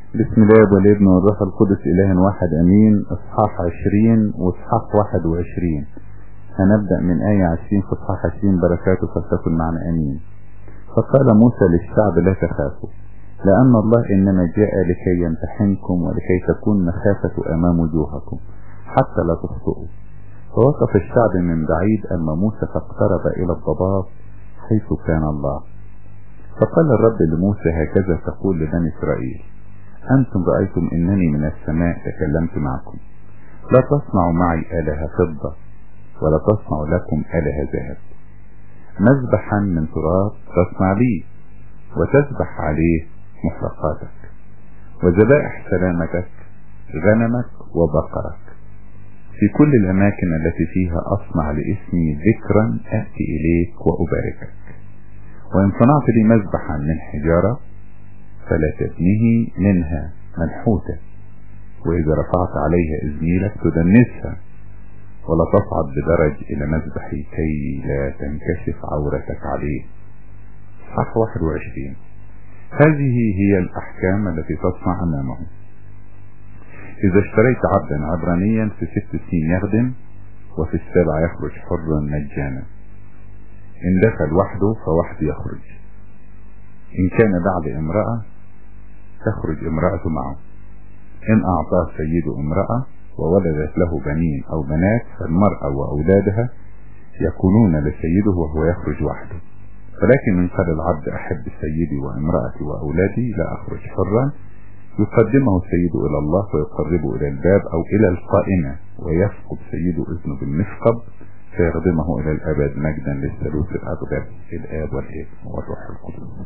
بسم الله والابن والروح القدس إله واحد أمين إصحاح عشرين وإصحاح واحد وعشرين هنبدأ من آية عشرين في إصحاح عشرين بركاته فلتكن معنا أمين فقال موسى للشعب لا تخافوا لأن الله إنما جاء لكي يمتحنكم ولكي تكون مخافة أمام وجوهكم حتى لا تخطئوا فوقف الشعب من بعيد أما موسى فاقترب إلى الضباب حيث كان الله فقال الرب لموسى هكذا تقول لبني إسرائيل أنتم رأيتم إنني من السماء تكلمت معكم لا تصنعوا معي آلهة فضة ولا تصنعوا لكم آلهة ذهب مذبحا من تراب تصنع لي وتذبح عليه محرقاتك وذبائح سلامتك غنمك وبقرك في كل الأماكن التي فيها أصنع لاسمي ذكرا أأتي إليك وأباركك وإن صنعت لي مذبحا من حجارة فلا تبنيه منها منحوتة وإذا رفعت عليها إزميلك تدنسها ولا تصعد بدرج إلى مذبحي كي لا تنكشف عورتك عليه صح 21 هذه هي الأحكام التي تصنع أمامه إذا اشتريت عبدا عبرانيا في ست سنين يخدم وفي السابع يخرج حرا مجانا إن دخل وحده فوحده يخرج إن كان بعد امرأة تخرج امرأة معه إن أعطاه سيده امرأة وولدت له بنين أو بنات فالمرأة وأولادها يكونون لسيده وهو يخرج وحده ولكن من قال العبد أحب سيدي وامرأتي وأولادي لا أخرج حرا يقدمه السيد إلى الله ويقربه إلى الباب أو إلى القائمة ويفقد سيده إذنه بالمثقب فيخدمه إلى الأبد مجدا للثالوث الأقدس الآب والابن والروح القدس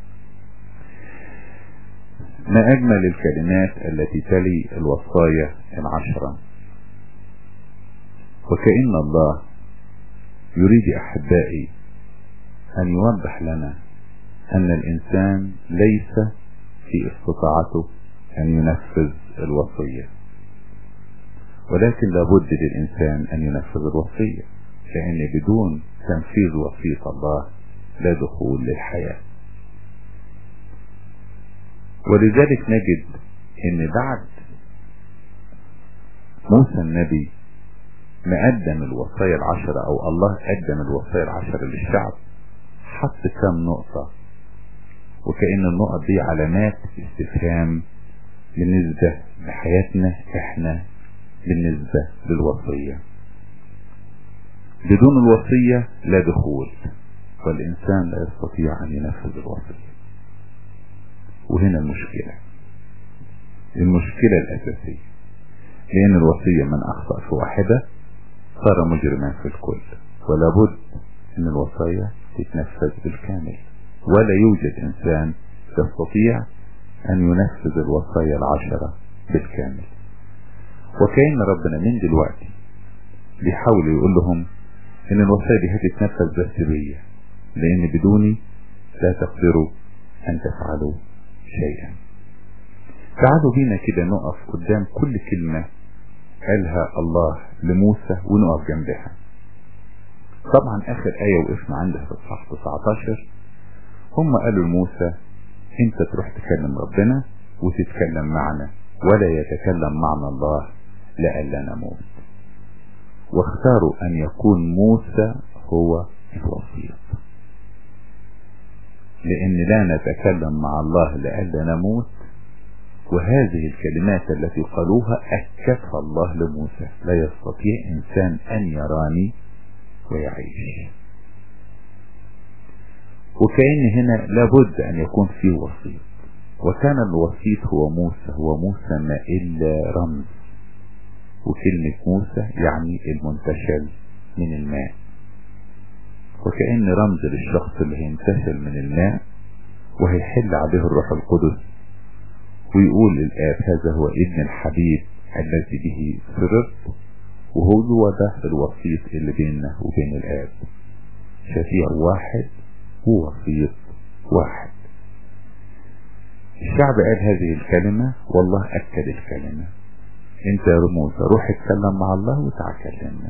ما أجمل الكلمات التي تلي الوصايا العشرة وكأن الله يريد أحبائي أن يوضح لنا أن الإنسان ليس في استطاعته أن ينفذ الوصية ولكن لابد للإنسان أن ينفذ الوصية لأن بدون تنفيذ وصية الله لا دخول للحياة ولذلك نجد ان بعد موسى النبي ما قدم الوصايا العشرة او الله قدم الوصايا العشرة للشعب حط كام نقطة وكأن النقط دي علامات استفهام بالنسبة لحياتنا احنا بالنسبة للوصية بدون الوصية لا دخول والإنسان لا يستطيع أن ينفذ الوصية وهنا المشكلة المشكلة الأساسية لأن الوصية من أخطأ في واحدة صار مجرما في الكل ولا بد أن الوصايا تتنفذ بالكامل ولا يوجد إنسان يستطيع أن ينفذ الوصايا العشرة بالكامل وكأن ربنا من دلوقتي بيحاول يقول لهم ان الوصايا دي هتتنفذ بس بيا لان بدوني لا تقدروا ان تفعلوا شيئا تعالوا بينا كده نقف قدام كل كلمة قالها الله لموسى ونقف جنبها طبعا اخر آية وقفنا عندها في الصح 19 هم قالوا لموسى انت تروح تكلم ربنا وتتكلم معنا ولا يتكلم معنا الله لألا نموت واختاروا ان يكون موسى هو الوسيط لان لا نتكلم مع الله لألا نموت وهذه الكلمات التي قالوها أكدها الله لموسى لا يستطيع إنسان أن يراني ويعيش وكأن هنا لابد أن يكون فيه وسيط وكان الوسيط هو موسى هو موسى ما إلا رمز وكلمة موسى يعني المنتشل من الماء وكأن رمز للشخص اللي هينتشل من الماء وهيحل عليه الروح القدس ويقول للآب هذا هو ابن الحبيب الذي به سررت وهو ده الوسيط اللي بيننا وبين الآب شفيع واحد ووسيط واحد الشعب قال هذه الكلمة والله أكد الكلمة انت يا موسى روح اتكلم مع الله وتعال كلمنا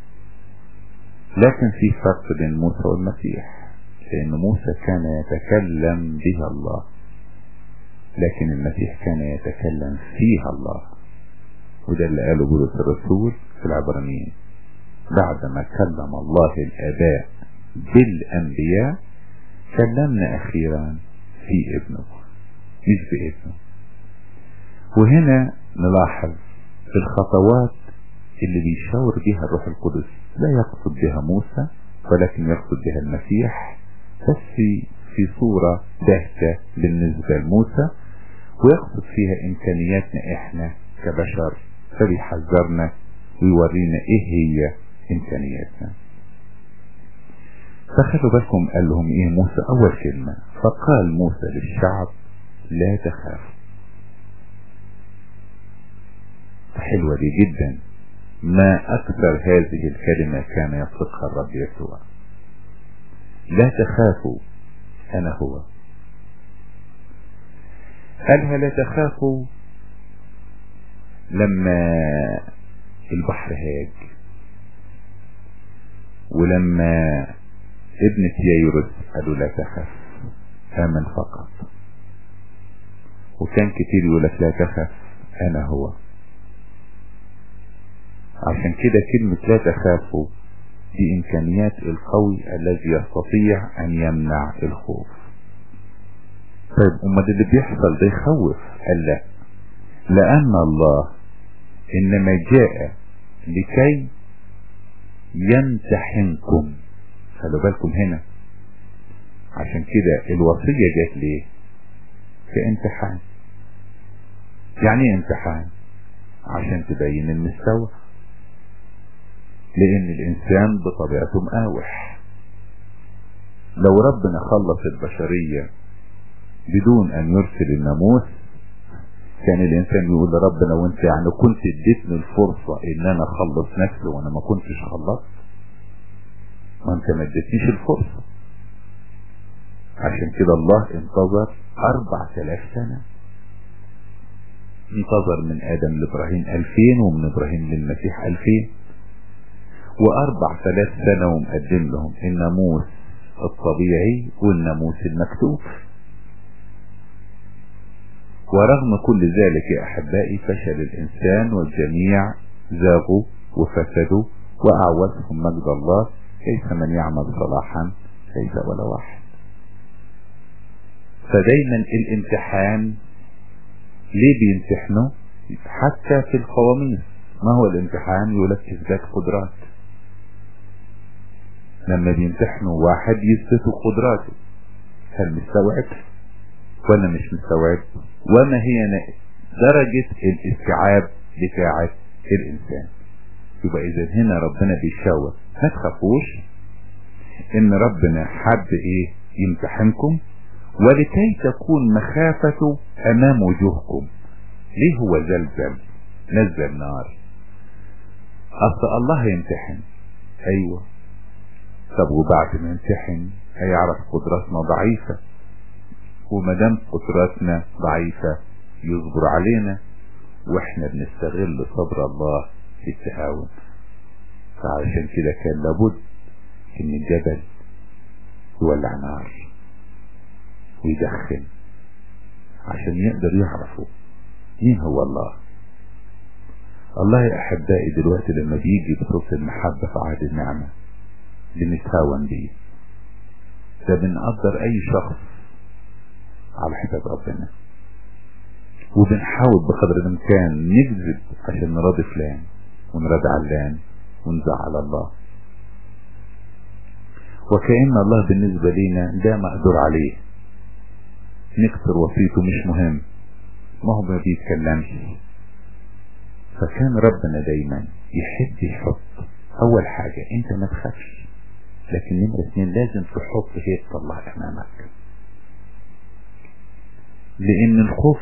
لكن في فرق بين موسى والمسيح لأن موسى كان يتكلم به الله لكن المسيح كان يتكلم فيها الله وده اللي قاله بولس الرسول في العبرانيين بعدما كلم الله الآباء بالأنبياء كلمنا أخيرا في ابنه مش بابنه وهنا نلاحظ الخطوات اللي بيشاور بها الروح القدس لا يقصد بها موسى ولكن يقصد بها المسيح بس في, في صورة باهتة بالنسبة لموسى ويقصد فيها إمكانياتنا إحنا كبشر فبيحذرنا ويورينا إيه هي إمكانياتنا فخلوا بالكم قال لهم إيه موسى أول كلمة فقال موسى للشعب لا تخافوا حلوة دي جدا ما أكثر هذه الكلمة كان يطلقها الرب يسوع لا تخافوا أنا هو قالها لا تخافوا لما البحر هاج ولما ابنة يايرس قالوا لا تخاف آمن فقط وكان كتير يقول لك لا تخاف أنا هو عشان كده كلمة لا تخافوا دي إمكانيات القوي الذي يستطيع أن يمنع الخوف طيب أمال اللي بيحصل ده يخوف قال لا لأن الله إنما جاء لكي يمتحنكم خلوا بالكم هنا عشان كده الوصية جات ليه كامتحان يعني ايه امتحان عشان تبين المستوى لان الانسان بطبيعته مقاوح لو ربنا خلص البشرية بدون ان يرسل الناموس كان الانسان يقول لربنا وانت يعني كنت اديتني الفرصة ان انا اخلص نفسي وانا ما كنتش خلصت ما انت ما اديتنيش الفرصة عشان كده الله انتظر اربع تلاف سنة انتظر من ادم لابراهيم الفين ومن ابراهيم للمسيح الفين واربع تلاف سنة ومقدم لهم الناموس الطبيعي والناموس المكتوب ورغم كل ذلك يا احبائي فشل الانسان والجميع زاغوا وفسدوا واعوزهم مجد الله ليس من يعمل صلاحا ليس ولا واحد فدايما الامتحان ليه بيمتحنوا حتى في القواميس ما هو الامتحان يقول لك اثبات قدرات لما بيمتحنوا واحد يثبتوا قدراته هل مستوعب ولا مش مستوعب وما هي درجة الاستيعاب بتاعة الانسان يبقى اذا هنا ربنا بيشاور ما تخافوش ان ربنا حب ايه يمتحنكم ولكي تكون مخافته امام وجوهكم ليه هو زلزل نزل نار اصل الله يمتحن ايوه طب وبعد ما يمتحن هيعرف قدراتنا ضعيفة ومدام قدراتنا ضعيفة يصبر علينا واحنا بنستغل صبر الله في التهاون فعشان كده كان لابد ان الجبل يولع نار ويدخن عشان يقدر يعرفوا مين هو الله الله يا احبائي دلوقتي لما بيجي بصوت المحبة في عهد النعمة بنتهاون بيه ده بنقدر اي شخص على حساب ربنا وبنحاول بقدر الامكان نكذب عشان نراضي فلان ونراضي علان ونزعل الله وكأن الله بالنسبة لنا ده مقدور عليه نكسر وصيته مش مهم ما هو ما بيتكلمش فكان ربنا دايما يحب يحط اول حاجة انت ما تخافش لكن نمرة اتنين لازم تحط هيبة الله امامك لان الخوف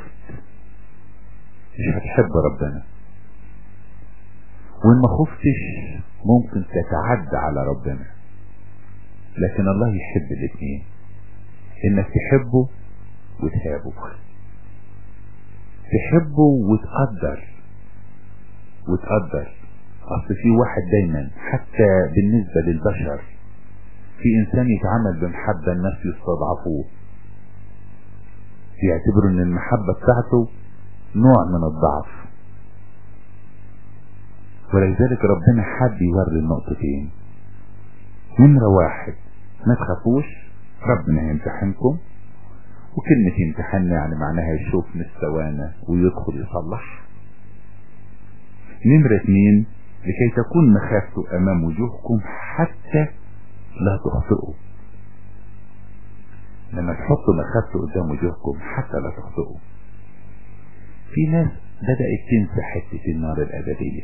مش هتحب ربنا وان ما خفتش ممكن تتعدى على ربنا لكن الله يحب الاثنين انك تحبه وتهابه تحبه وتقدر وتقدر اصل في واحد دايما حتى بالنسبة للبشر في انسان يتعامل بمحبة الناس يستضعفوه يعتبروا ان المحبة بتاعته نوع من الضعف ولذلك ربنا حب يوري النقطتين نمرة واحد ما تخافوش ربنا هيمتحنكم وكلمة يمتحننا يعني معناها يشوف مستوانا ويدخل يصلح نمرة اتنين لكي تكون مخافته امام وجوهكم حتى لا تخطئوا لما تحطوا مخافته قدام وجوهكم حتى لا تخطئوا في ناس بدأت تنسى حتة النار الأبدية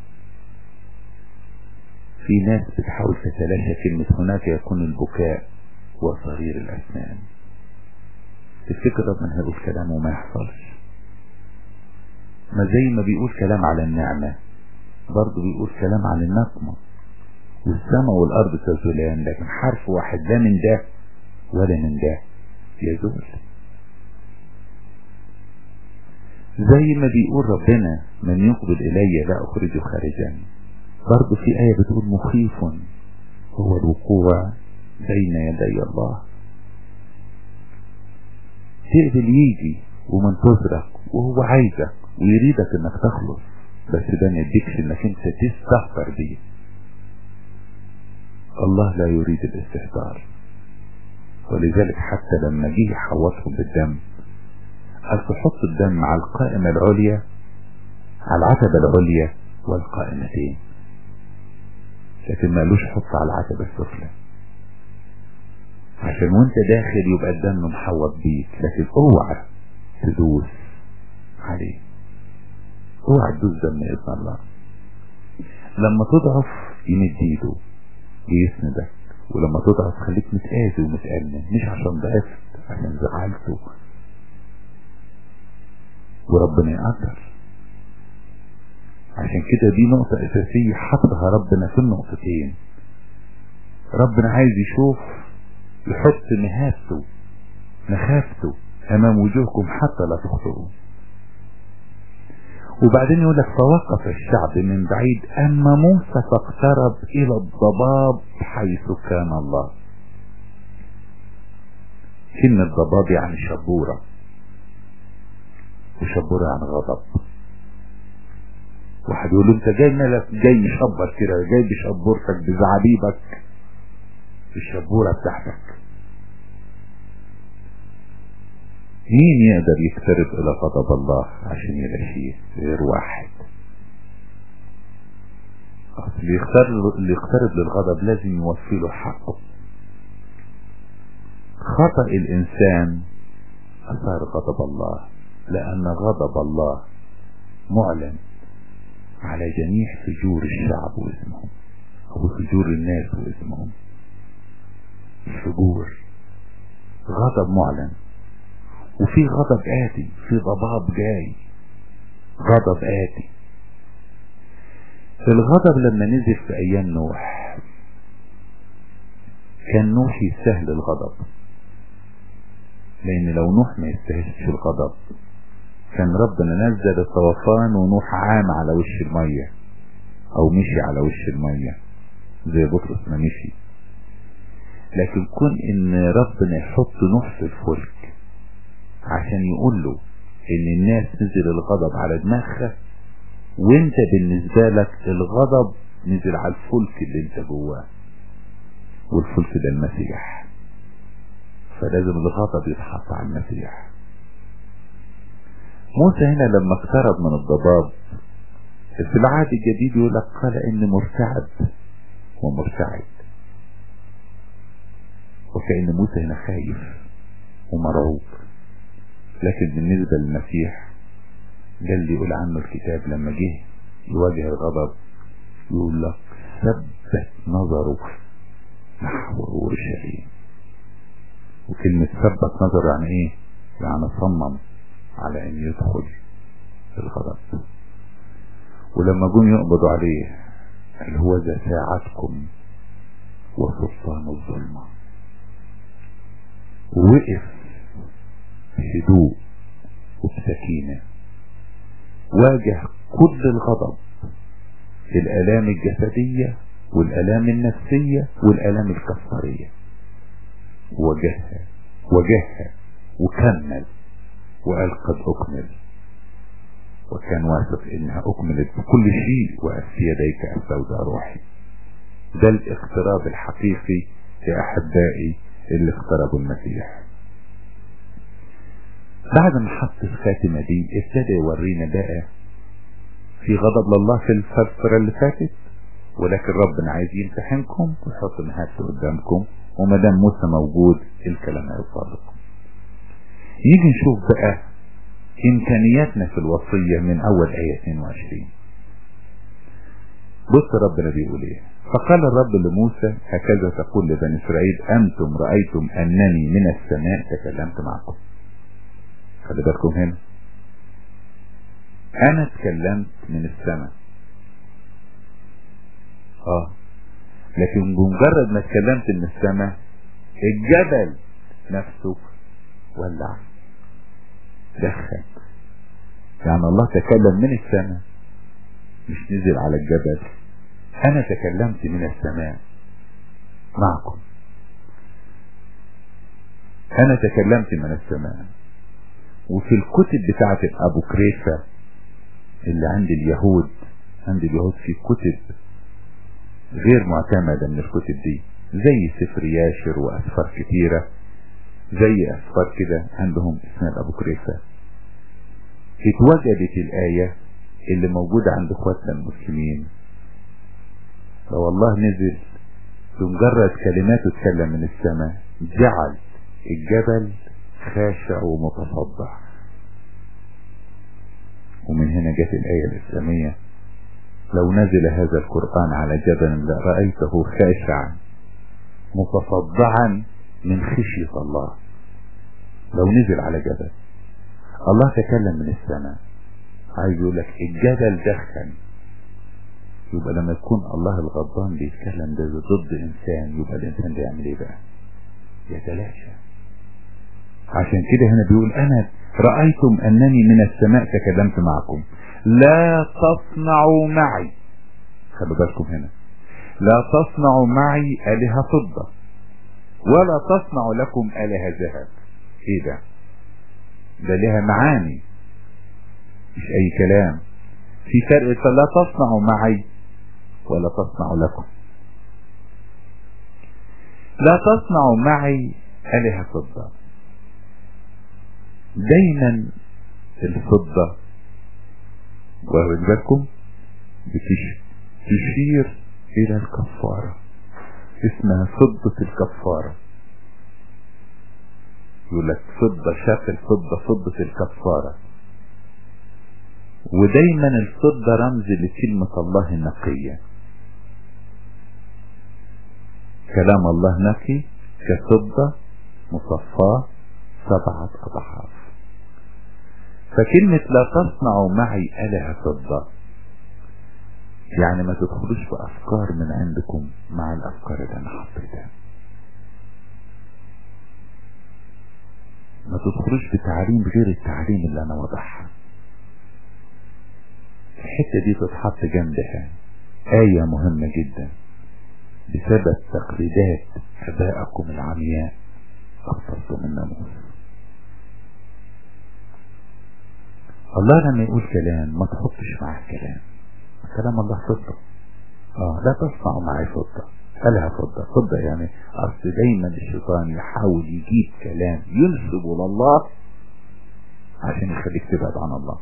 في ناس بتحاول تتلاشى كلمة هناك يكون البكاء وصغير الأسنان تفتكر ربنا هيقول كلام وما يحصلش ما زي ما بيقول كلام على النعمة برضه بيقول كلام على النقمة والسماء والأرض تزولان لكن حرف واحد لا من ده ولا من ده يزول زي ما بيقول ربنا من يقبل إلي لا أخرجه خارجا برضه في آية بتقول مخيف هو الوقوع بين يدي الله تقبل يجي ومنتظرك وهو عايزك ويريدك انك تخلص بس ده ما يديكش انك انت تستهتر بيه الله لا يريد الاستهتار ولذلك حتى لما جه يحوطهم بالدم قال تحط الدم على القائمة العليا على العتبة العليا والقائمتين لكن ما قالوش حط على العتبة السفلى عشان وانت داخل يبقى الدم محوط بيك لكن اوعى تدوس عليه اوعى تدوس دم ابن الله لما تضعف يمد ايده ويسندك ولما تضعف خليك متآذي ومتألم مش عشان ضعفت عشان زعلته وربنا يقدر عشان كده دي نقطة أساسية حطها ربنا في النقطتين ربنا عايز يشوف يحط مهابته مخافته أمام وجوهكم حتى لا تخطئوا وبعدين يقول لك فوقف الشعب من بعيد أما موسى فاقترب إلى الضباب حيث كان الله كلمة ضباب يعني شبورة وشبورة يعني غضب واحد يقول له انت جاي مالك جاي مشبر كده جاي بشبورتك بزعابيبك الشبورة بتاعتك مين يقدر يقترب الى غضب الله عشان يلاشيه غير واحد اللي يقترب, اللي يقترب للغضب لازم يوفي له حقه خطأ الانسان اثار غضب الله لان غضب الله معلن على جميع فجور الشعب واسمهم او فجور الناس واسمهم الفجور غضب معلن وفي غضب آتي في ضباب جاي غضب آتي الغضب لما نزل في أيام نوح كان نوح يستاهل الغضب لأن لو نوح ما يستاهلش الغضب كان ربنا نزل الطوفان ونوح عام على وش المية أو مشي على وش المية زي بطرس ما مشي لكن كون ان ربنا يحط نوح في الفلك عشان يقول له ان الناس نزل الغضب على دماغها وانت بالنسبة لك الغضب نزل على الفلك اللي انت جواه والفلك ده المسيح فلازم الغضب يتحط على المسيح موسى هنا لما اقترب من الضباب في العهد الجديد يقول لك قال اني مرتعد ومرتعد وكأن موسى هنا خايف ومرعوب لكن بالنسبة للمسيح ده اللي يقول عنه الكتاب لما جه يواجه الغضب يقول لك ثبت نظره نحو اورشليم وكلمة ثبت نظر يعني ايه يعني صمم على ان يدخل الغضب ولما جم يقبضوا عليه قال هو ذا ساعتكم وسلطان الظلمه وقف بهدوء وبسكينة واجه كل الغضب الآلام الجسدية والآلام النفسية والآلام الكفارية وجهها وجهها وكمل وقال قد اكمل وكان واثق انها اكملت بكل شيء وفي يديك استودع روحي ده الاقتراب الحقيقي يا احبائي اللي اقتربوا المسيح بعد ما حط الخاتمة دي ابتدى يورينا بقى في غضب لله في الفترة اللي فاتت ولكن ربنا عايز يمتحنكم ويحط نهايته قدامكم وما دام موسى موجود الكلام هيصادق يجي نشوف بقى امكانياتنا في الوصية من اول اية 22 بص ربنا بيقول ايه فقال الرب لموسى هكذا تقول لبني اسرائيل انتم رأيتم انني من السماء تكلمت معكم خلي بالكم هنا انا اتكلمت من السماء اه لكن بمجرد ما اتكلمت من السماء الجبل نفسه ولع دخل يعني الله تكلم من السماء مش نزل على الجبل انا تكلمت من السماء معكم انا تكلمت من السماء وفي الكتب بتاعت ابو كريفة اللي عند اليهود عند اليهود في كتب غير معتمدة من الكتب دي زي سفر ياشر واسفار كتيرة زي اسفار كده عندهم اسمها ابو كريفة اتوجدت الاية اللي موجودة عند اخواتنا المسلمين لو الله نزل بمجرد كلماته اتكلم من السماء جعل الجبل خاشع ومتصدع ومن هنا جت الآية الإسلامية لو نزل هذا القرآن على جبل لرأيته خاشعا متصدعا من خشية الله لو نزل على جبل الله تكلم من السماء عايز يقول لك الجبل دخن يبقى لما يكون الله الغضبان بيتكلم ده ضد انسان يبقى الانسان ده يعمل ايه بقى يتلاشى عشان كده هنا بيقول انا رأيتم انني من السماء تكلمت معكم لا تصنعوا معي خلوا بالكم هنا لا تصنعوا معي آلهة فضة ولا تصنعوا لكم آلهة ذهب ايه ده ده لها معاني مش اي كلام في فرق فلا تصنعوا معي ولا تصنعوا لكم لا تصنعوا معي آلهة فضة دايما الفضة واخد بالكم بتشير الى الكفارة اسمها فضة الكفارة يقول لك فضة شاف الفضة فضة الكفارة ودايما الفضة رمز لكلمة الله النقية كلام الله نقي كفضة مصفاة سبعة أضعاف فكلمة لا تصنعوا معي آلهة فضة يعني ما تدخلوش في أفكار من عندكم مع الأفكار اللي أنا حطيتها ما تدخلوش بتعليم غير التعليم اللي أنا وضعها الحتة دي تتحط جنبها آية مهمة جدا بسبب تقليدات أبائكم العمياء أبطلتم الناموس الله لما يقول كلام ما تحطش معاه كلام كلام الله فضة اه لا تصنع معي فضة قالها فضة فضة يعني اصل دايما الشيطان يحاول يجيب كلام ينسب لله عشان يخليك تبعد عن الله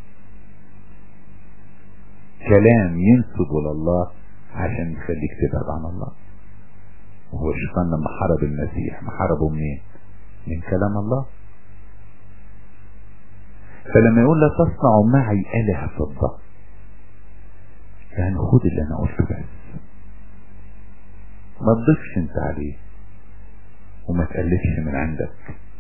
كلام ينسب لله عشان يخليك تبعد عن الله وهو الشيطان لما حارب المسيح ما حاربه منين من كلام الله فلما يقول لا تصنعوا معي آلهة فضة يعني خد اللي انا قلته بس ما تضيفش انت عليه وما تقلبش من عندك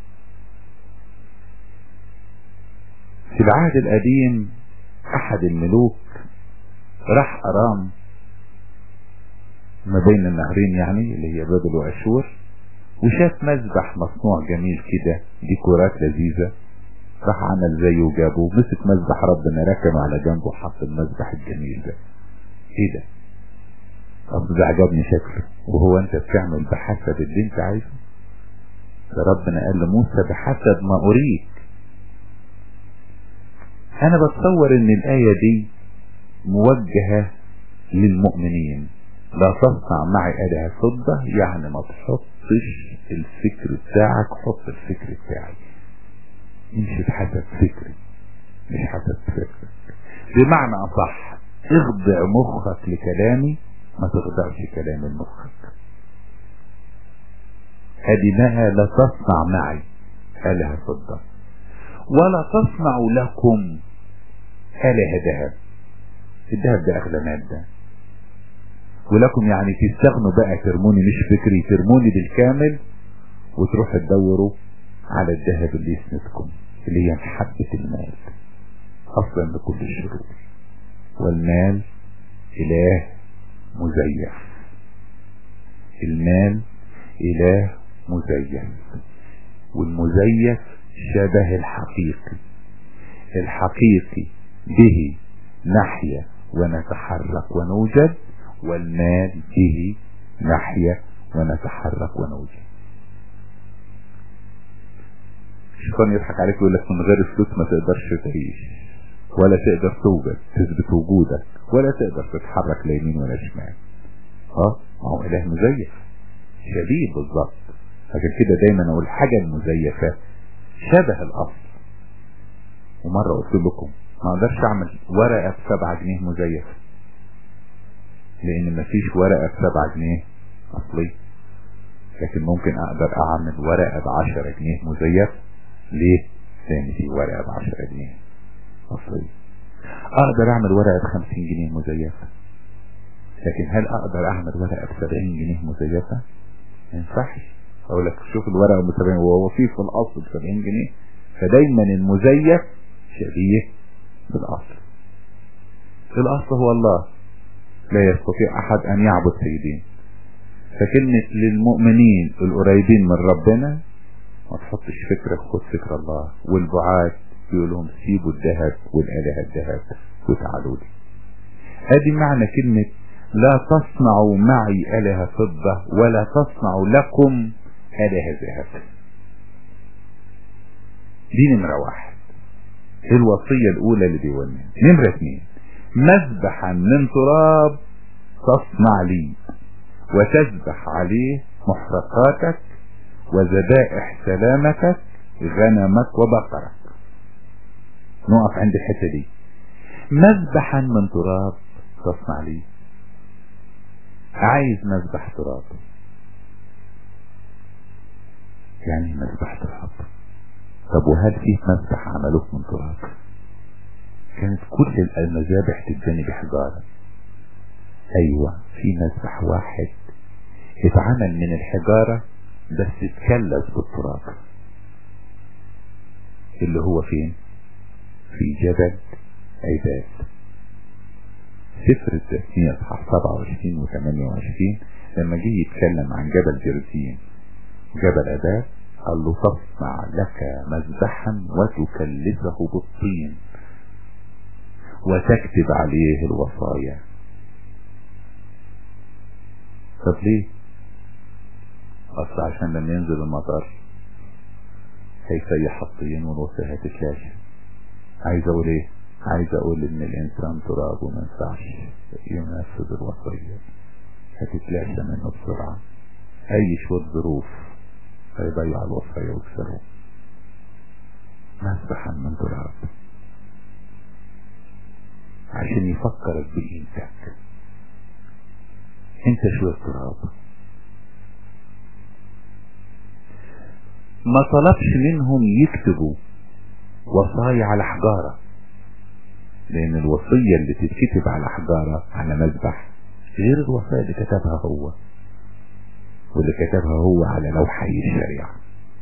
في العهد القديم احد الملوك راح ارام ما بين النهرين يعني اللي هي بابل واشور وشاف مذبح مصنوع جميل كده ديكورات لذيذة راح عمل زيه وجابه مسك مذبح ربنا ركنه على جنبه وحط المذبح الجميل ده ايه ده اصل ده عجبني شكله وهو انت بتعمل بحسب اللي انت عايزه ده ربنا قال لموسى بحسب ما اريد انا بتصور ان الآية دي موجهة للمؤمنين لا تصنع معي آلهة فضة يعني ما تحطش الفكر بتاعك حط الفكر بتاعي امشي بحسب فكري مش حسب فكرك بمعنى اصح اخضع مخك لكلامي ما تخضعش كلام مخك أدناها لا تصنع معي آلهة فضة ولا تصنع لكم آلهة ذهب الذهب ده أغلى مادة ولكم يعني تستغنوا بقى ترموني مش فكري ترموني بالكامل وتروحوا تدوروا على الذهب اللي يسندكم اللي هي محبة المال أصلا لكل الشرور والمال إله مزيف المال إله مزيف والمزيف شبه الحقيقي الحقيقي به نحيا ونتحرك ونوجد والمال به نحيا ونتحرك ونوجد الشيطان يضحك عليك ويقول لك من غير الفلوس ما تقدرش تعيش ولا تقدر توجد تثبت وجودك ولا تقدر تتحرك لا يمين ولا شمال اه ما هو اله مزيف شبيه بالظبط عشان كده دايما اقول الحاجة المزيفة شبه الاصل ومرة قلت لكم ما اقدرش اعمل ورقة بسبعة جنيه مزيفة لان مفيش ورقة بسبعة جنيه اصلي لكن ممكن اقدر اعمل ورقة بعشرة جنيه مزيف ليه لان في ورقة بعشرة جنيه اصلي اقدر اعمل ورقة بخمسين جنيه مزيفة لكن هل اقدر اعمل ورقة بسبعين جنيه مزيفة ما ينفعش اقول لك شوف الورقة بسبعين وهو فيه في الاصل بسبعين جنيه فدايما المزيف شبيه بالاصل الاصل هو الله لا يستطيع احد ان يعبد سيدين فكلمة للمؤمنين القريبين من ربنا ما تحطش فكرك خد فكر الله والبعاد يقول لهم سيبوا الذهب والآلهة الذهب وتعالوا لي ادي معنى كلمة لا تصنعوا معي آلهة فضة ولا تصنعوا لكم آلهة ذهب دي نمرة واحد الوصية الأولى اللي بيقولنا نمرة اثنين مذبحا من تراب تصنع لي وتذبح عليه محرقاتك وذبائح سلامتك غنمك وبقرك نقف عند الحتة دي مذبحا من تراب تصنع لي عايز مذبح تراب يعني مذبح تراب طب وهل فيه مذبح عملوه من تراب كانت كل المذابح تتبني بحجارة ايوه في مذبح واحد اتعمل من الحجارة بس اتكلس بالتراب اللي هو فين في جبل عباد سفر التثنية اصحاح 27 و 28 لما جه يتكلم عن جبل جرزين جبل عباد قال له تصنع لك مذبحا وتكلسه بالطين وتكتب عليه الوصايا طب ليه اصل عشان لما ينزل المطر هيسيح الطين والوصايا هتتلاشى عايز اقول ايه عايز اقول ان الانسان تراب وما ينفعش ينفذ الوصية هتتلاشى منه بسرعة اي شوية ظروف هيضيع الوصية ويكسره مسبحا من تراب عشان يفكرك بقيمتك انت شوية تراب ما طلبش منهم يكتبوا وصايا على حجارة لان الوصية اللي تتكتب على حجارة على مذبح غير الوصايا اللي كتبها هو واللي كتبها هو على لوحي الشريعة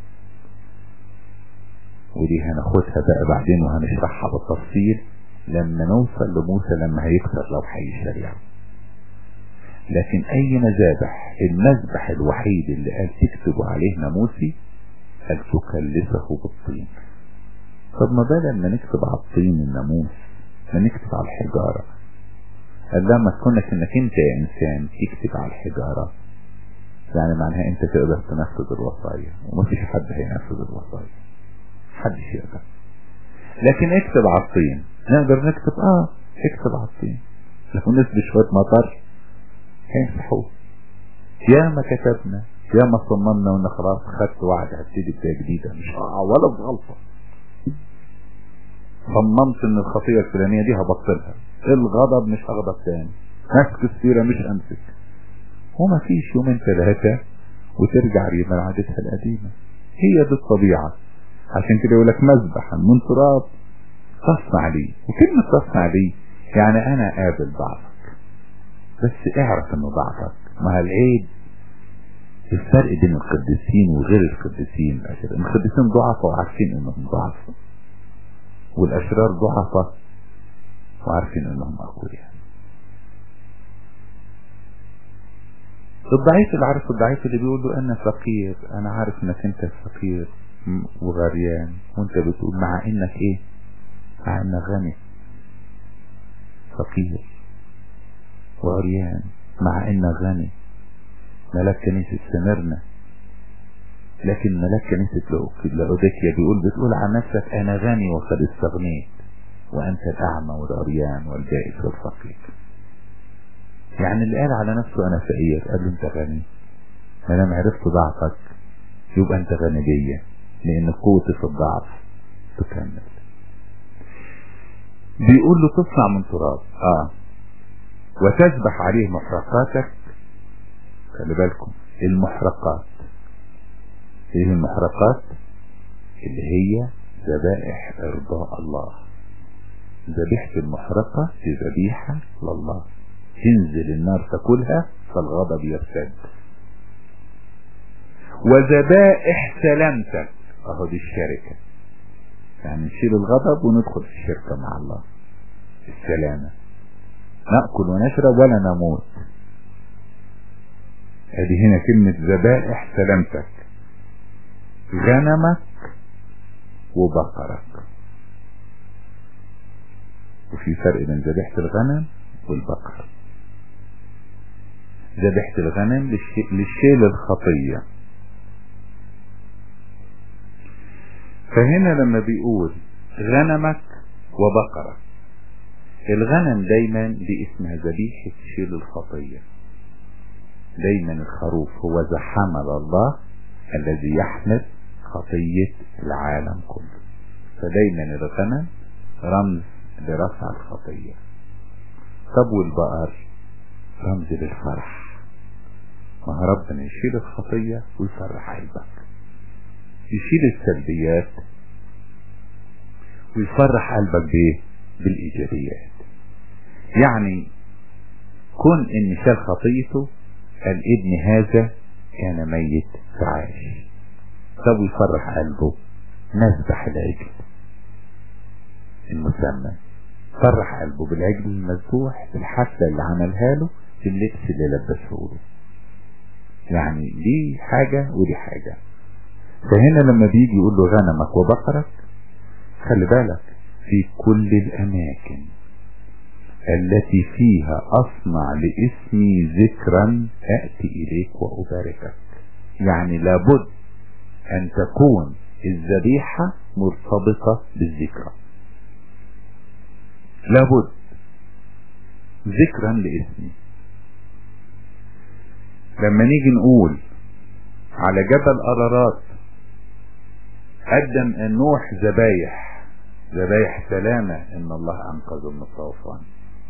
ودي هناخدها بقى بعدين وهنشرحها بالتفصيل لما نوصل لموسى لما هيكسر لوحي الشريعة لكن اي مذابح المذبح الوحيد اللي قال تكتبوا عليه ناموسي قال تكلسه بالطين طب ما بدل ما نكتب على الطين الناموس ما نكتب على الحجارة قال لما تكونك انك انت يا انسان تكتب على الحجارة يعني معناها انت تقدر تنفذ الوصايا ومفيش حد هينفذ الوصايا محدش يقدر لكن اكتب على الطين نقدر نكتب اه اكتب على الطين لو نسبة شوية مطر هيمسحوه يا ما كتبنا يا ما صممنا وان خلاص خدت وعد هبتدي بداية جديدة مش هقع ولا بغلطة صممت ان الخطية الفلانية دي هبطلها الغضب مش هغضب تاني مسك السيرة مش امسك وما فيش يومين ثلاثة وترجع ريما عادتها القديمة هي دي الطبيعة عشان كده يقول لك مذبحا من تراب تصنع لي وكلمة تصنع لي يعني انا قابل ضعفك بس اعرف انه ضعفك ما العيب الفرق بين القديسين وغير القديسين الاشرار القديسين ضعفاء وعارفين انهم ضعفاء والاشرار ضعفاء وعارفين انهم اقوياء الضعيف اللي عارف الضعيف اللي بيقول له انا فقير انا عارف انك انت فقير وغريان وانت بتقول مع انك ايه مع انك غني فقير وعريان مع انك غني ملاك كنيسة سمرنا لكن ملاك كنيسة لأوديكيا بيقول بتقول عن نفسك انا غني وقد استغنيت وانت الاعمى والعريان والبائس والفقير يعني اللي قال على نفسه انا فقير قال له انت غني ما دام عرفت ضعفك يبقى انت غني بيا لان قوتي في الضعف تكمل بيقول له تصنع من تراب اه وتذبح عليه محرقاتك خلي بالكم المحرقات ايه المحرقات اللي هي ذبائح ارضاء الله ذبيحة المحرقة دي ذبيحة لله تنزل النار تاكلها فالغضب يرتد وذبائح سلامتك اهو دي الشركة يعني نشيل الغضب وندخل في الشركة مع الله السلامة نأكل ونشرب ولا نموت ادي هنا كلمة ذبائح سلامتك غنمك وبقرك وفي فرق بين ذبيحة الغنم والبقر ذبيحة الغنم للشيل الخطية فهنا لما بيقول غنمك وبقرك الغنم دايما دي اسمها ذبيحة شيل الخطية دايما الخروف هو ذا حمل الله الذي يحمل خطية العالم كله فدايما الغنم رمز لرفع الخطية طب والبقر رمز للفرح ما ربنا يشيل الخطية ويفرح قلبك يشيل السلبيات ويفرح قلبك بايه بالايجابيات يعني كن ان شال خطيته قال ابن هذا كان ميت فعاش طب يفرح قلبه نذبح العجل المسمى فرح قلبه بالعجل المذبوح بالحفلة اللي عملها له باللبس اللي لبسه له يعني دي حاجة ودي حاجة فهنا لما بيجي يقول له غنمك وبقرك خلي بالك في كل الأماكن التي فيها أصنع لاسمي ذكرا أأتي إليك وأباركك يعني لابد أن تكون الذبيحة مرتبطة بالذكرى لابد ذكرا لاسمي لما نيجي نقول على جبل أرارات قدم النوح ذبايح ذبايح سلامة ان الله انقذ من الطوفان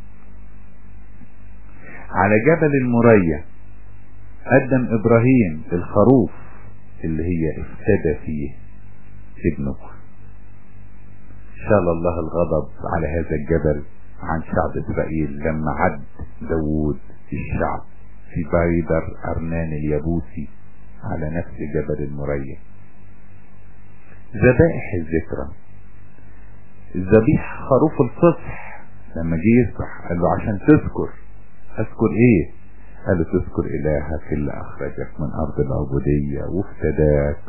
على جبل المريا قدم ابراهيم الخروف اللي هي افتدى فيه ابنه شال الله الغضب على هذا الجبل عن شعب اسرائيل لما عد داوود الشعب في بيدر ارنان اليابوسي على نفس جبل المريا ذبائح الذكرى الذبيح خروف الفصح لما جه يذبح قال له عشان تذكر اذكر ايه قال له تذكر الهك اللي اخرجك من ارض العبودية وافتداك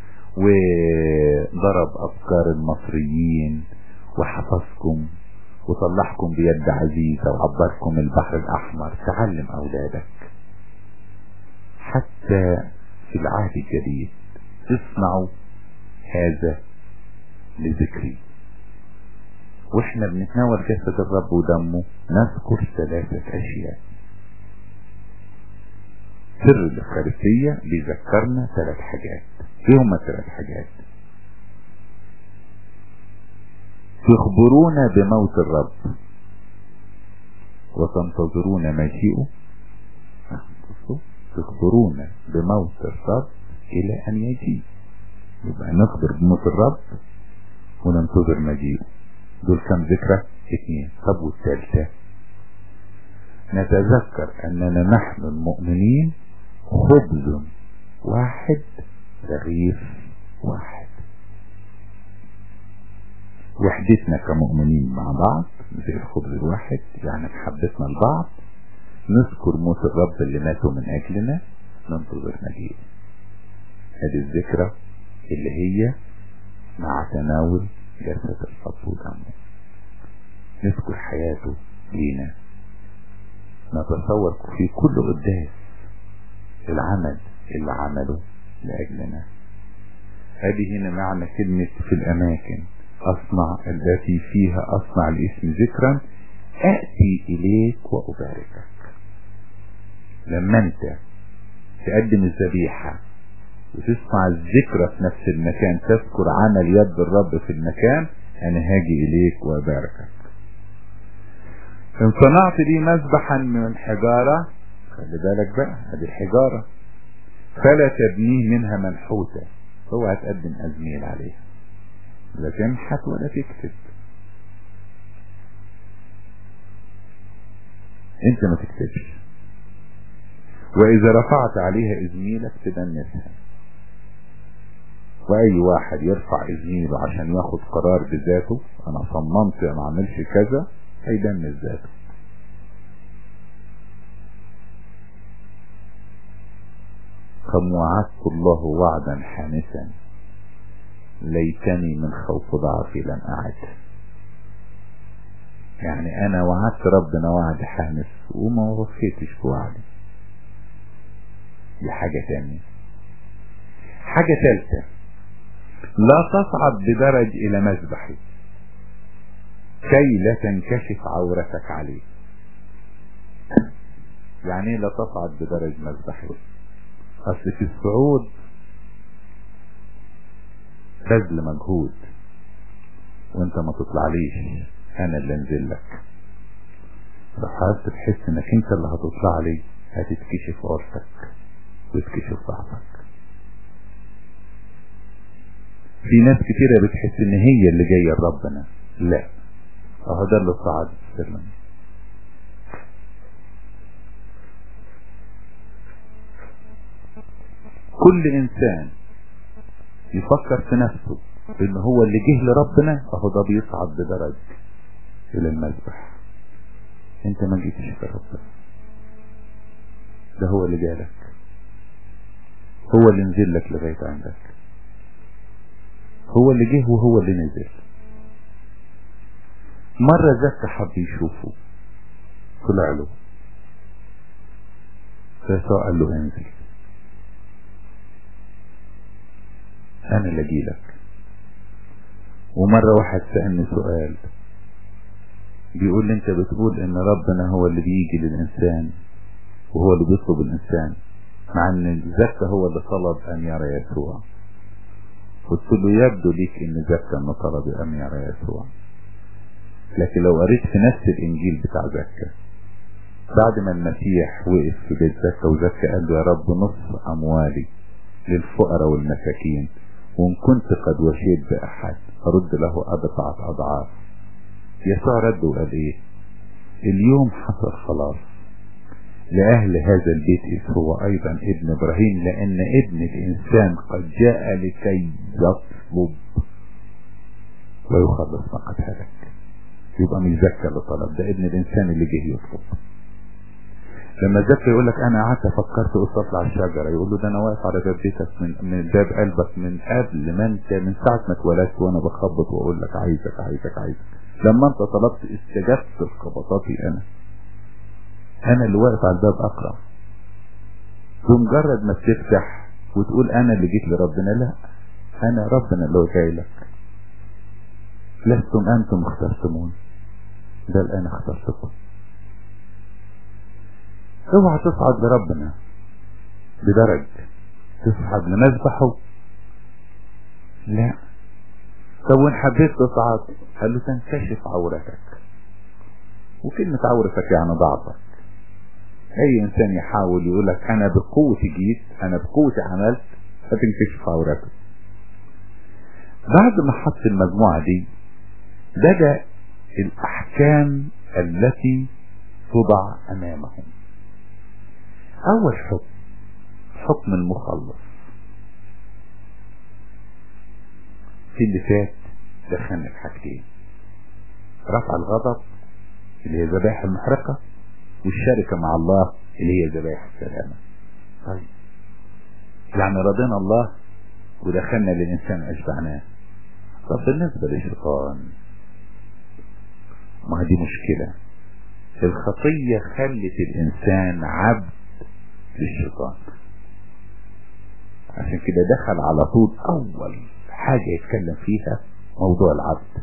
وضرب افكار المصريين وحفظكم وطلعكم بيد عزيزة وعبركم البحر الاحمر تعلم اولادك حتى في العهد الجديد اصنعوا هذا لذكري واحنا بنتناول جسد الرب ودمه نذكر ثلاثة اشياء سر الافخارستية بيذكرنا ثلاث حاجات ايه هما ثلاث حاجات تخبرون بموت الرب وتنتظرون مجيئه تخبرون بموت الرب الى ان يجيء يبقى نخبر بموت الرب وننتظر مجيئه دول كم ذكرى اثنين طب والثالثة نتذكر اننا نحن المؤمنين خبز واحد رغيف واحد وحدتنا كمؤمنين مع بعض زي الخبز الواحد يعني محبتنا لبعض نذكر موت الرب اللي ماتوا من اجلنا ننتظر مجيئه هذه الذكرى اللي هي مع تناول جسد الرب ودمه نذكر حياته لينا نتصور في كل قداس العمل اللي عمله لأجلنا هذه هنا معنى كلمة في الأماكن أصنع التي فيها أصنع الاسم ذكرا أأتي إليك وأباركك لما أنت تقدم الذبيحة وتسمع الذكرى في نفس المكان تذكر عمل يد الرب في المكان أنا هاجي إليك وأباركك إن صنعت لي مذبحا من الحجارة خلي بالك بقى هذه الحجارة فلا تبنيه منها منحوتة اوعى تقدم أزميل عليها لا تنحت ولا تكتب انت ما تكتبش واذا رفعت عليها ازميلك تدنسها واي واحد يرفع ازميله عشان ياخد قرار بذاته انا صممت ما اعملش كذا هيدنس ذاته كم وعدت الله وعدا حانسا ليتني من خوف ضعفي لم أعد يعني أنا وعدت ربنا وعد حانس وما وفيتش بوعدي دي حاجة تانية حاجة ثالثة لا تصعد بدرج إلى مذبحي كي لا تنكشف عورتك عليه يعني لا تصعد بدرج مذبحي أصل في الصعود بذل مجهود وانت ما تطلعليش انا اللي انزل لك فحاولت تحس انك انت اللي هتطلع لي هتتكشف عورتك وتكشف ضعفك في ناس كتيرة بتحس ان هي اللي جاية لربنا لا اهو ده اللي صعد السلم كل انسان يفكر في نفسه ان هو اللي جه لربنا اهو ده بيصعد بدرج الى المذبح انت ما جيتش لربنا ده هو اللي جالك هو اللي نزل لك لغاية عندك هو اللي جه وهو اللي نزل مرة زكى حب يشوفه طلع له فيسوع قال له انزل انا اللي اجيلك ومرة واحد سألني سؤال بيقول لي انت بتقول ان ربنا هو اللي بيجي للانسان وهو اللي بيطلب الانسان مع ان زكا هو اللي طلب ان يرى يسوع قلت له يبدو ليك ان زكا ما طلب ان يرى يسوع لكن لو قريت في نفس الانجيل بتاع زكا بعد ما المسيح وقف في بيت زكا وزكا قال له يا رب نصف اموالي للفقراء والمساكين وإن كنت قد وشيت بأحد أرد له أضعف أضعاف يسوع رد وقال إيه اليوم حصل خلاص لأهل هذا البيت إذ هو أيضا ابن إبراهيم لأن ابن الإنسان قد جاء لكي يطلب ويخلص ما قد هلك يبقى مش زكى اللي طلب ده ابن الإنسان اللي جه يطلب لما زكى يقول لك انا قعدت فكرت قلت اطلع الشجره يقول له ده انا واقف على باب بيتك من من باب قلبك من قبل ما انت من ساعه ما اتولدت وانا بخبط واقول لك عايزك عايزك عايزك لما انت طلبت استجبت لخبطاتي انا انا اللي واقف على الباب اقرا بمجرد ما بتفتح وتقول انا اللي جيت لربنا لا انا ربنا اللي جاي لك لستم انتم اخترتمون ده الان اخترتكم اوعى تصعد لربنا بدرج تصعد لمذبحه لا طب وان حبيت تصعد قال له تنكشف عورتك وكلمة عورتك يعني ضعفك اي انسان يحاول يقول لك انا بقوتي جيت انا بقوتي عملت فتنكشف عورته بعد ما حط المجموعة دي بدأ الاحكام التي تضع امامهم اول حكم حكم المخلص في اللي فات دخلنا في حاجتين رفع الغضب اللي هي ذبائح المحرقة والشركة مع الله اللي هي ذبائح السلامة طيب يعني رضينا الله ودخلنا للإنسان أشبعناه طب بالنسبة للشيطان ما دي مشكلة الخطية خلت الإنسان عبد للشيطان عشان كده دخل على طول أول حاجة يتكلم فيها موضوع العبد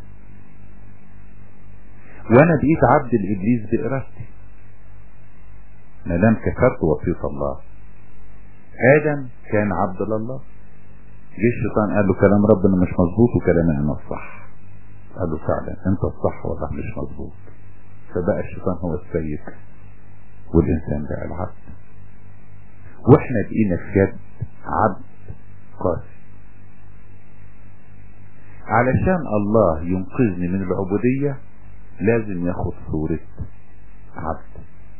وانا بقيت عبد الابليس بارادتي ما دام كفرت وصية الله ادم كان عبد لله جه الشيطان قال له كلام ربنا مش مظبوط وكلامي انا الصح قال له فعلا انت الصح والله مش مظبوط فبقى الشيطان هو السيد والانسان بقى العبد واحنا بقينا في يد عبد قاسي علشان الله ينقذني من العبودية لازم ياخد صورة عبد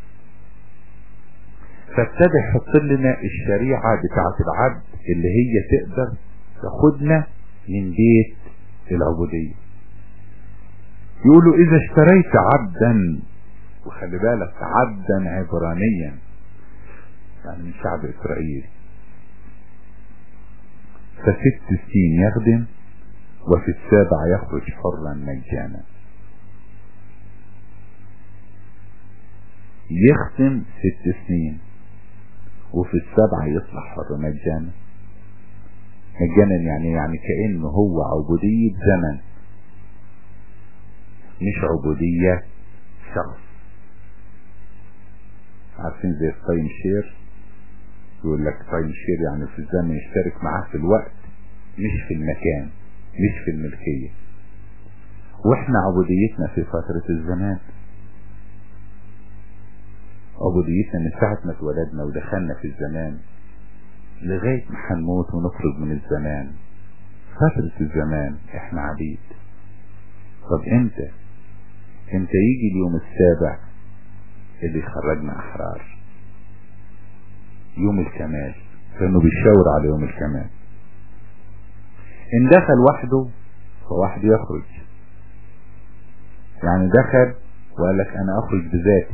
فابتدى يحط لنا الشريعة بتاعة العبد اللي هي تقدر تاخدنا من بيت العبودية يقولوا اذا اشتريت عبدا وخلي بالك عبدا عبرانيا يعني من شعب اسرائيل فست سنين يخدم وفي السابع يخرج حرا مجانا يختم ست سنين وفي السبعة يصبح حر مجانا مجانا يعني يعني كأنه هو عبودية زمن مش عبودية شخص عارفين زي التايم شير يقول لك تايم شير يعني في الزمن يشترك معاه في الوقت مش في المكان مش في الملكية واحنا عبوديتنا في فترة الزمان عبوديتنا من ساعة ما اتولدنا ودخلنا في الزمان لغاية ما هنموت ونخرج من الزمان فترة الزمان احنا عبيد طب امتى امتى يجي اليوم السابع اللي يخرجنا احرار يوم الكمال لانه بيشاور على يوم الكمال ان دخل وحده فواحد يخرج يعني دخل وقال لك انا اخرج بذاتي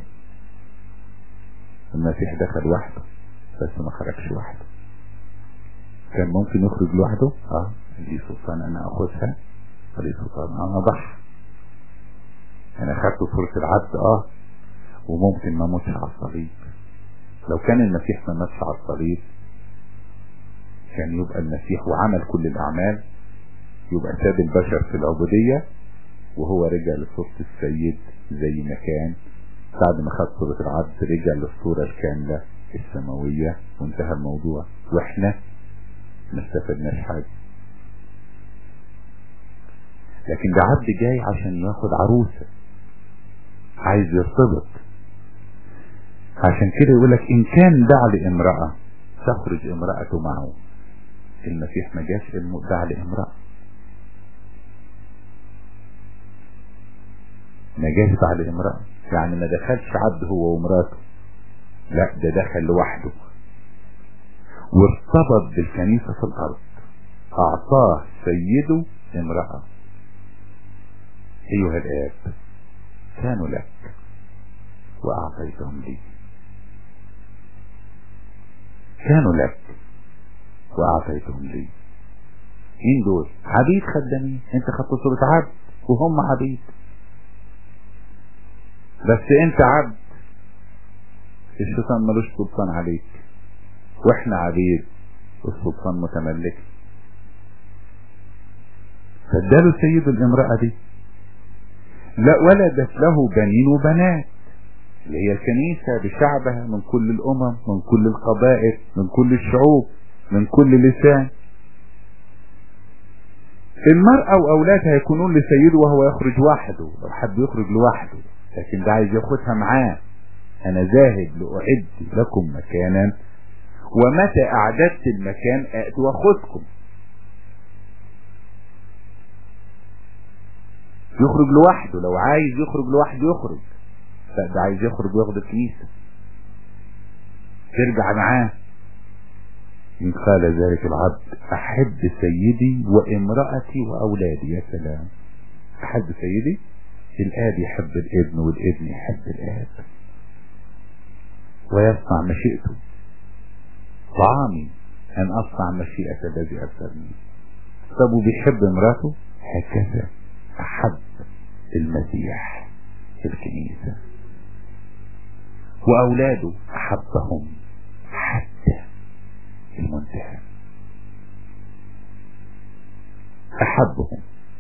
المسيح دخل وحده بس ما خرجش وحده كان ممكن يخرج لوحده اه لي سلطان انا اخذها لي سلطان انا اضحي انا خدت صورة العبد اه وممكن ما موتش على الصليب لو كان المسيح ما ماتش على الصليب كان يبقى المسيح وعمل كل الاعمال يبقى ساب البشر في العبودية وهو رجع لصورة السيد زي ما كان بعد ما خد صورة العبد رجع للصورة الكاملة السماوية وانتهى الموضوع واحنا ما استفدناش حاجة لكن ده عبد جاي عشان ياخد عروسة عايز يرتبط عشان كده يقولك ان كان دع لامرأة تخرج امرأته معه المسيح ما جاش دع لامرأة ما جاش دع لامرأة يعني ما دخلش عبد هو ومراته لا ده دخل لوحده وارتبط بالكنيسة في الارض اعطاه سيده امرأة ايها الاب كانوا لك واعطيتهم لي كانوا لك واعطيتهم لي مين دول عبيد خدامين انت خدت صورة عبد وهم عبيد بس انت عبد الشيطان ملوش سلطان عليك واحنا عبيد والسلطان متملك فاداله سيد الامرأة دي لا ولدت له بنين وبنات اللي هي الكنيسة بشعبها من كل الأمم من كل القبائل من كل الشعوب من كل لسان المرأة وأولادها يكونون لسيده وهو يخرج وحده لو حد يخرج لوحده لكن ده عايز ياخدها معاه أنا ذاهب لأعد لكم مكانا ومتى أعددت المكان أأتي وأخذكم يخرج لوحده لو عايز يخرج لوحده يخرج لا ده عايز يخرج وياخد الكنيسة ترجع معاه إن قال ذلك العبد أحب سيدي وامرأتي وأولادي يا سلام أحب سيدي الآب يحب الابن والابن يحب الآب ويصنع مشيئته طعامي أن أصنع مشيئة الذي أرسلني طب وبيحب امراته هكذا أحب المسيح في الكنيسة وأولاده أحبهم حتى المنتهى أحبهم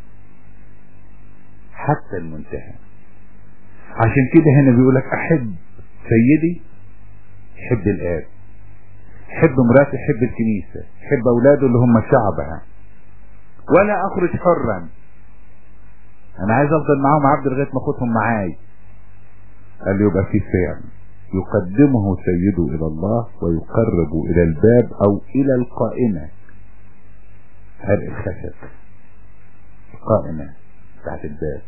حتى المنتهى عشان كده هنا بيقولك أحب سيدي حب الآب حب مراتي حب الكنيسة حب أولاده اللي هم شعبها ولا أخرج حرا أنا عايز أفضل معاهم عبد لغاية ما أخدهم معاي قال لي يبقى في فعل يقدمه سيده إلى الله ويقرب إلى الباب أو إلى القائمة هذه الخشب القائمة بتاعت الباب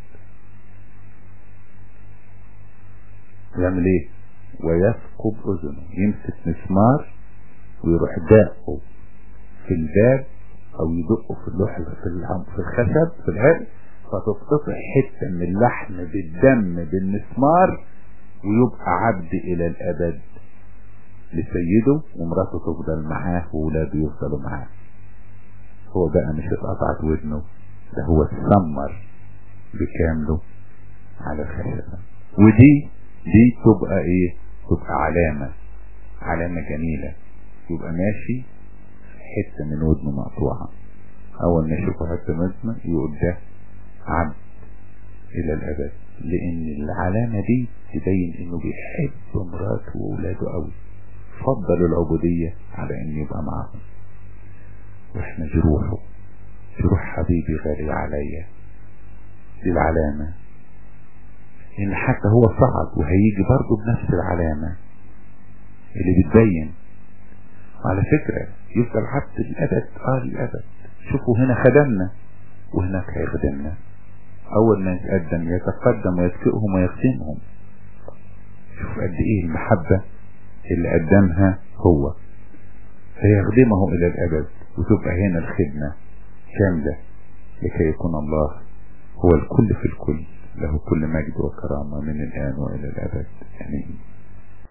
يعمل ايه ويثقب اذنه يمسك مسمار ويروح داقه في الباب او يدقه في اللوح في الخشب في العرق فتتقطع حتة من اللحم بالدم بالمسمار ويبقى عبد الى الابد لسيده ومراته تفضل معاه وولاده يفضلوا معاه هو بقى مش اتقطعت ودنه ده هو اتسمر بكامله على الخشبة ودي دي تبقى ايه تبقى علامة علامة جميلة يبقى ماشي حتة من ودنه مقطوعة اول ما يشوفه حتة من ودنه يقول ده عبد الى الابد لان العلامة دي تبين انه بيحب مراته واولاده قوي فضل العبودية على ان يبقى معهم واحنا جروحه جروح حبيبي غالي عليا دي العلامة ان حتى هو صعد وهيجي برضه بنفس العلامة اللي بتبين وعلى فكرة يفضل عبد الابد اه الابد شوفوا هنا خدمنا وهناك هيخدمنا اول ما يتقدم يتقدم ويسكئهم ويخدمهم شوف قد ايه المحبة اللي قدمها هو فيخدمه الى الابد وتبقى هنا الخدمة كاملة لكي يكون الله هو الكل في الكل له كل مجد وكرامة من الآن وإلى الأبد آمين